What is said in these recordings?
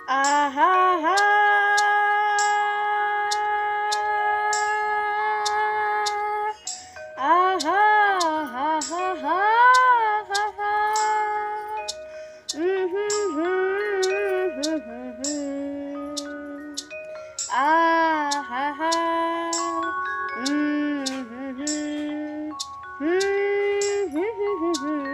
ಆಹಾ ಹಾ ಆಹಾ ಹಾ ಹಾ ಹಾ ಹಾ ಹಾ ಹ್ಮ್ ಹ್ಮ್ ಹ್ಮ್ ಹ್ಮ್ ಹ್ಮ್ ಹ್ಮ್ ಆಹಾ ಹಾ ಹ್ಮ್ ಹ್ಮ್ ಹ್ಮ್ ಹ್ಮ್ ಹ್ಮ್ ಹ್ಮ್ ಹ್ಮ್ ಹ್ಮ್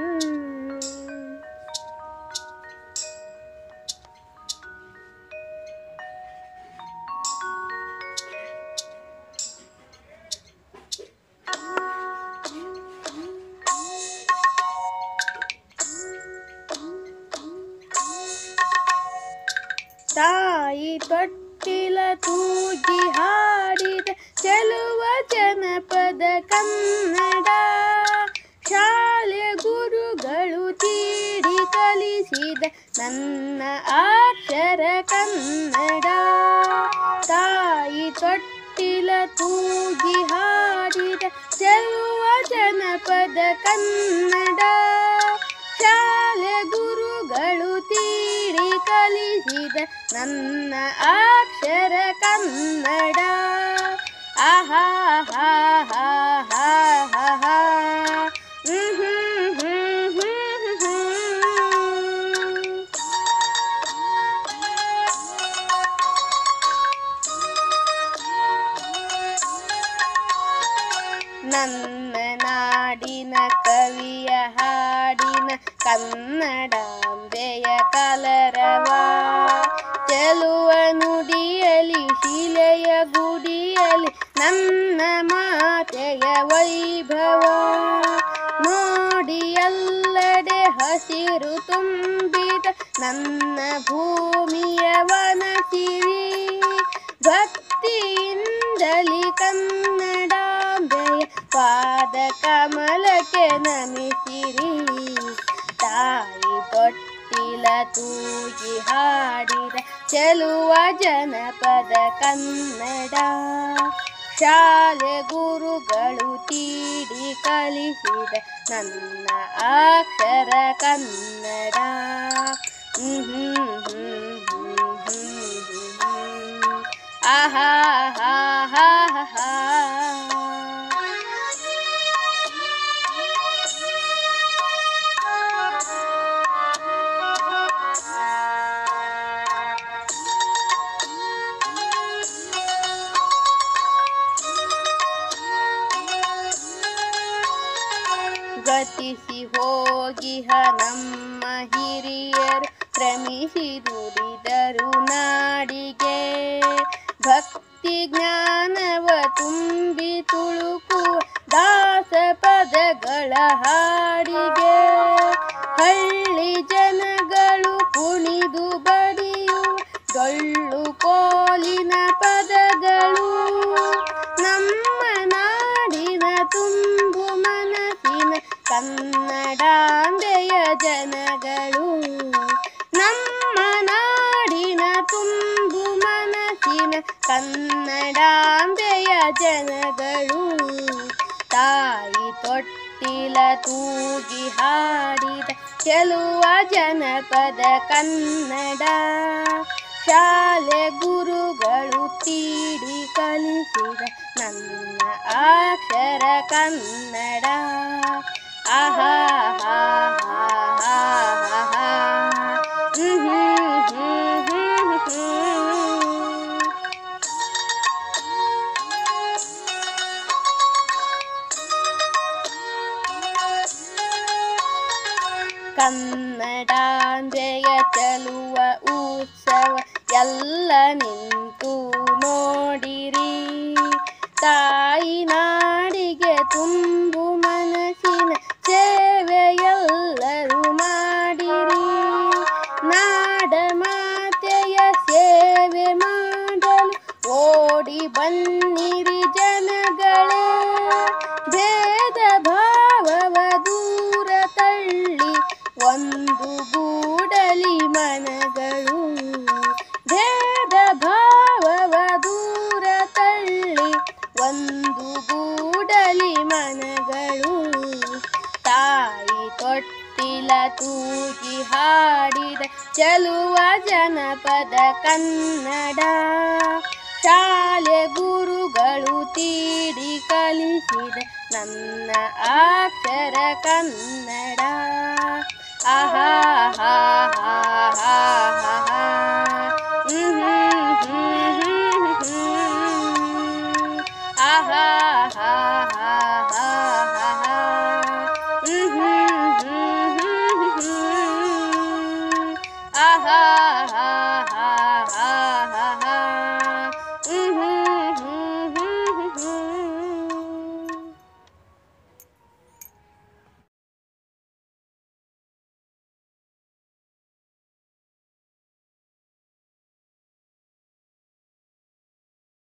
ತಾಯಿ ತೊಟ್ಟಿಲ ತೂಗಿ ಹಾಡಿದ ಚೆಲುವ ಜನಪದ ಕನ್ನಡ ಶಾಲೆ ಗುರುಗಳು ತೀಡಿ ಕಲಿಸಿದ ನನ್ನ ಅಕ್ಷರ ಕನ್ನಡ ತಾಯಿ ತೊಟ್ಟಿಲ ತೂಗಿ ಹಾಡಿದ ಚೆಲುವ ಜನಪದ ಕನ್ನಡ ಶಾಲೆ ಗುರುಗಳು ತೀಡಿ ಕಲಿಸಿದ ನನ್ನ ಅಕ್ಷರ ಕನ್ನಡ ಆಹಾ ಹಾ ಹಾ ಹಾ ಹಾ ಹಾ ಹ್ಮ್ ಹ್ಮ್ ಹ್ಮ್ ಹ್ಮ್ ಹ್ಮ್ ನನ್ನ ನಾಡಿನ ಕವಿಯ ಹಾಡಿನ ಕನ್ನಡಾಂಬೆಯ ಕಲರವ ಚೆಲುವ ನುಡಿಯಲಿ ಶಿಲೆಯ ಗುಡಿಯಲಿ ನನ್ನ ಮಾತೆಯ ವೈಭವ ನೋಡಿ ಎಲ್ಲೆಡೆ ಹಸಿರು ತುಂಬಿದ ನನ್ನ ಭೂಮಿಯ ವನಸಿರಿ ಭಕ್ತಿಯಿಂದಲಿ ಕನ್ನಡಾಂಬೆಯ ಪಾದ ಕಮಲಕ್ಕೆ ನಮಿಸಿರಿ ತಾಯಿ ತೊಟ್ಟಿಲ ತೂಗಿ ಹಾಡಿದ ಚೆಲುವ ಜನಪದ ಕನ್ನಡ ಶಾಲೆ ಗುರುಗಳು ತೀಡಿ ಕಲಿಸಿದ ನನ್ನ ಅಕ್ಷರ ಕನ್ನಡ ಹ್ಮ್ ಹ್ಮ್ ಹ್ಮ್ ಹ್ಮ್ ಹ್ಮ್ ಹ್ಮ್. ಆಹಾ ಹಾ ಹಾ ಹಾ ಗತಿಸಿ ಹೋಗಿಹ ನಮ್ಮ ಹಿರಿಯರು ಶ್ರಮಿಸಿ ದುಡಿದರು ನಾಡಿಗೆ ಭಕ್ತಿ ಜ್ಞಾನವ ತುಂಬಿ ತುಳುಕುವ ದಾಸ ಪದಗಳ ಹಾಡಿಗೆ ಹಳ್ಳಿ ಜನಗಳು ಕುಣಿದು ಬಡಿಯುವ ಡೊಳ್ಳು ಕೋಲಿನ ಪದಗಳು ನಮ್ಮ ನಾಡಿನ ತುಂಬು ಮನಸ್ಸಿನ ಕನ್ನಡಾಂಬೆಯ ಜನಗಳು ನಮ್ಮ ನಾಡಿನ ತುಂಬು ಮನಸ್ಸಿನ ಕನ್ನಡಾಂಬೆಯ ಜನಗಳು ತಾಯಿ ತೊಟ್ಟಿಲ ತೂಗಿ ಹಾಡಿದ ಚೆಲುವ ಜನಪದ ಕನ್ನಡ ಶಾಲೆ ಗುರುಗಳು ತೀಡಿ ಕಲಿಸಿದ ನನ್ನ ಅಕ್ಷರ ಕನ್ನಡ ಆಹಾ ಹಾ ಹಾ ಹಾ ಹಾ ಹಾ ಹ್ಮ್ ಹ್ಮ್ ಹ್ಮ್ ಹ್ಮ್ ಹ್ಮ್ ಕನ್ನಡಾಂಬೆಯ ಚೆಲುವ ಉತ್ಸವ ಎಲ್ಲ ನಿಂತು ನೋಡಿರಿ ತಾಯಿ ನಾಡಿಗೆ ತುಂಬು ಮನಸ್ಸಿನ ಸೇವೆಯೆಲ್ಲರೂ ಮಾಡಿರಿ ನಾಡ ಮಾತೆಯ ಸೇವೆ ಮಾಡಲು ಓಡಿ ಬನ್ನಿರಿ ಜನಗಳೇ ಭೇದ ಭಾವವ ದೂರ ತಳ್ಳಿ ಒಂದು ಗೂಡಲಿ ಮನಗಳು ಭೇದ ಭಾವವ ದೂರ ತಳ್ಳಿ ಒಂದು ಗೂಡಲಿ ಮನಗಳು ತಾಯಿ ತೊಟ್ಟಿಲ ತೂಗಿ ಹಾಡಿದ ಚೆಲುವ ಜನ ಜನಪದ ಕನ್ನಡ ಶಾಲೆ ಗುರುಗಳು ತೀಡಿ ಕಲಿಸಿದ ನನ್ನ ಅಕ್ಷರ ಕನ್ನಡ ಆಹಾ ಹಾ ಹಾ ಹಾ ಹಾ